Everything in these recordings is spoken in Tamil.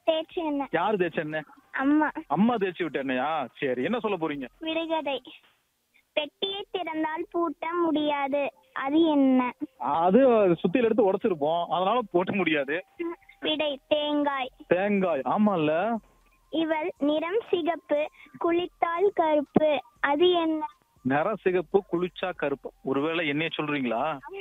தேய்ச்சி எண்ணெய் யாரு தேய்ச்ச எண்ணெய் அம்மா அம்மா தேய்ச்சி விட்ட எண்ணெயா சரி என்ன சொல்ல போறீங்க விடுகதை பெட்டியை திறந்தால் பூட்ட முடியாது அது என்ன அது சுத்தியில எடுத்து உடைச்சிருப்போம் அதனால போட்ட முடியாது விடை தேங்காய் தேங்காய் ஆமால்ல இவள் நிறம் சிகப்பு குளித்தால் கருப்பு அது என்ன நிற சிகப்பு குளிச்சா கருப்பு ஒருவேளை என்னைய சொல்றீங்களா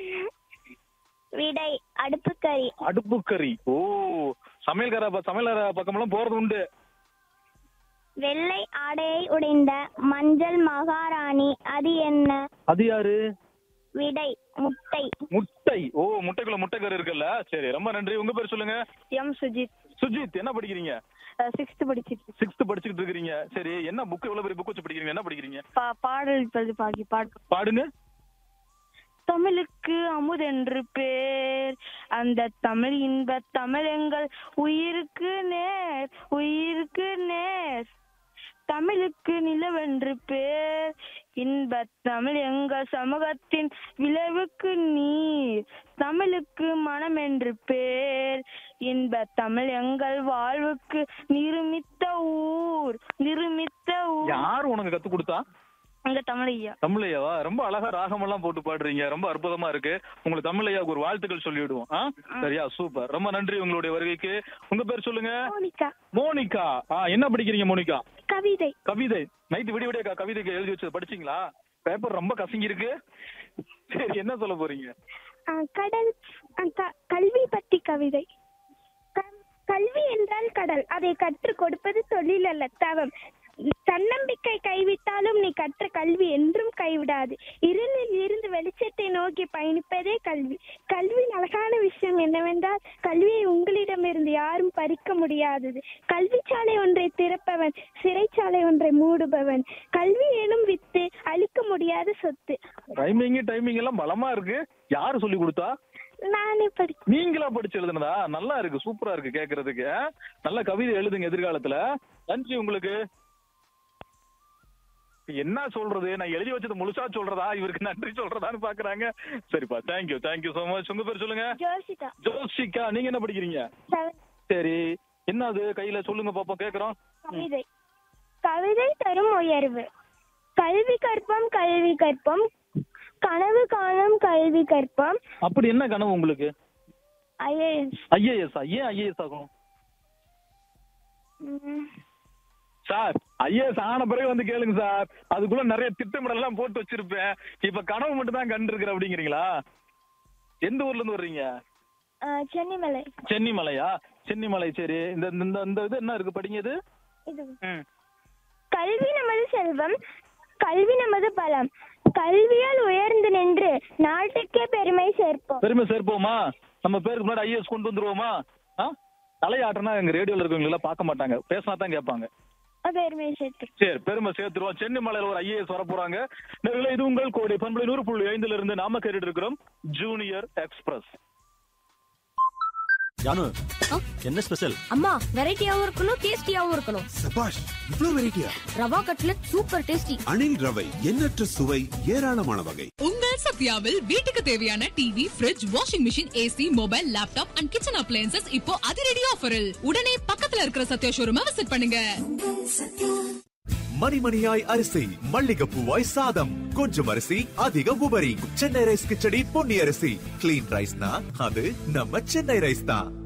விடை அடுப்புக்கறி அடுப்புக்கறி ஓ சமையல்கார ப- சமையல்கார பக்கமெல்லாம் போறது உண்டு வெள்ளை ஆடையை உடைந்த மஞ்சள் மகாராணி அது என்ன அது யாரு விடை முட்டை முட்டை ஓ முட்டைக்குள்ள முட்டைக்கரு இருக்குல்ல சரி ரொம்ப நன்றி உங்க பேர் சொல்லுங்க எம் சுஜித் சுஜித் என்ன படிக்கிறீங்க சிக்ஸ்த் படிச்சிட்டு சிக்ஸ்த் படிச்சுக்கிட்டு இருக்கிறீங்க சரி என்ன புக் எவ்வளவு பெரிய புக் வச்சு படிக்கிறீங்க என்ன படிக்கிறீங்க பா பாடல் பதி பாக்கி பாட்டு பாடுங்க தமிழுக்கு அமுதென்று பேர் அந்த தமிழ் இன்ப தமிழ் எங்கள் உயிருக்கு நேர் உயிருக்கு நேர் தமிழுக்கு நிலவென்று பேர் இன்ப தமிழ் எங்கள் சமூகத்தின் விளைவுக்கு நீர் தமிழுக்கு மனம் என்று பேர் இன்ப தமிழ் எங்கள் வாழ்வுக்கு நிருமித்த ஊர் நிருமித்த ஊர் யார் உனக்கு கத்து கொடுத்தா அங்க தமிழையா தமிழையாவா ரொம்ப அழகா ராகமெல்லாம் போட்டு பாடுறீங்க ரொம்ப அற்புதமா இருக்கு உங்களுக்கு தமிழையாவுக்கு ஒரு வாழ்த்துக்கள் சொல்லிவிடுவோம் ஆ? சரியா சூப்பர் ரொம்ப நன்றி உங்களுடைய வருகைக்கு உங்க பேர் சொல்லுங்க மோனிகா மோனிகா ஆ என்ன படிக்கிறீங்க மோனிகா கவிதை கவிதை நைட்டு விடிய விடிய க- கவிதைக்கு எழுதி வச்சது படிச்சீங்களா பேப்பர் ரொம்ப கசங்கி இருக்கு சரி என்ன சொல்ல போறீங்க கடல் கல்வி பற்றி கவிதை கல்வி என்றால் கடல் அதை கற்றுக் கொடுப்பது தொழில் அல்ல தவம் தன்னம்பிக்கை கைவிட்டாலும் நீ கற்ற கல்வி என்றும் கைவிடாது இருளில் இருந்து வெளிச்சத்தை நோக்கி பயணிப்பதே கல்வி கல்வியின் அழகான விஷயம் என்னவென்றால் கல்வியை உங்களிடமிருந்து யாரும் பறிக்க முடியாதது கல்விச்சாலை ஒன்றை திறப்பவன் சிறைச்சாலை ஒன்றை மூடுபவன் கல்வி எனும் வித்து அழிக்க முடியாத சொத்து ரைமிங் டைமிங் எல்லாம் பலமா இருக்கு யாரு சொல்லி கொடுத்தா நானே படி நீங்களா படிச்சு எழுதுனதா நல்லா இருக்கு சூப்பரா இருக்கு கேக்குறதுக்கு ஆ? நல்ல கவிதை எழுதுங்க எதிர்காலத்துல நன்றி உங்களுக்கு என்ன சொல்றது நான் எழுதி வச்சது முழுசா சொல்றதா இவருக்கு நன்றி சொல்றதான்னு பாக்குறாங்க சரிப்பா தேங்க்யூ தேங்க்யூ so மச் உங்க பேர் சொல்லுங்க ஜோசிதா ஜோஷிகா நீங்க என்ன படிக்கிறீங்க சரி என்ன அது கையில சொல்லுங்க பாப்போம் கேக்குறோம் கவிதை கவிதை தரும் உயர்வு கல்வி கற்போம் கல்வி கற்போம் கனவு காணும் கல்வி கற்போம் அப்படி என்ன கனவு உங்களுக்கு ஐஏஎஸ் ஐஏஎஸ் ஏன் ஐஏஎஸ் ஆகும் சார் ஐஏஎஸ் ஆன பிறகு வந்து கேளுங்க சார் அதுக்குள்ள நிறைய திட்டமிடல் எல்லாம் போட்டு வச்சிருப்பேன் இப்ப கனவு மட்டும் தான் கண்டிருக்கிற அப்படிங்கிறீங்களா எந்த ஊர்ல இருந்து வர்றீங்க சென்னிமலை சென்னிமலையா சென்னிமலை சரி இந்த இந்த இந்த இது என்ன இருக்கு படிங்க இது இது ம். கல்வி நமது செல்வம் கல்வி நமது பலம் கல்வியால் உயர்ந்து நின்று நாட்டுக்கே பெருமை சேர்ப்போம் பெருமை சேர்ப்போமா நம்ம பேருக்கு முன்னாடி ஐஏஎஸ் கொண்டு வந்துருவோமா ஆ தலையாட்டனா எங்க ரேடியோல இருக்கவங்க எல்லாம் பார்க்க மாட்டாங்க பேசினா தான் கேட்பாங்க பெருமை சேர்த்து சரி பெருமை சேர்த்துருவோம் சென்னை மலையில ஒரு ஐஏஎஸ் வர போறாங்க நேர்களே, இது உங்கள் கோடி பண்புலை நூறு புள்ளி ஐந்துல இருந்து நாம கேட்டுட்டு இருக்கிறோம் ஜூனியர் எக்ஸ்பிரஸ் ஜானு என்ன ஸ்பெஷல் அம்மா வெரைட்டியாவும் இருக்கணும் டேஸ்டியாவும் இருக்கணும் சபாஷ் இவ்ளோ வெரைட்டியா rava cutlet super tasty Anil ரவை எண்ணற்ற சுவை ஏராளமான வகை உங்கள் சத்யாவில் வீட்டுக்கு தேவையான TV fridge washing machine AC mobile laptop and kitchen appliances இப்போ அதிரடி ஆஃபரில் உடனே பக்கத்துல இருக்கிற சத்யா ஷோரூமை விசிட் பண்ணுங்க மணிமணியாய் அரிசி மல்லிகைப்பூவாய் சாதம் கொஞ்சம் அரிசி அதிக உபரி சென்னை ரைஸ் கிச்சடி பொன்னி அரிசி கிளீன் ரைஸ்னா அது நம்ம சென்னை ரைஸ் தான்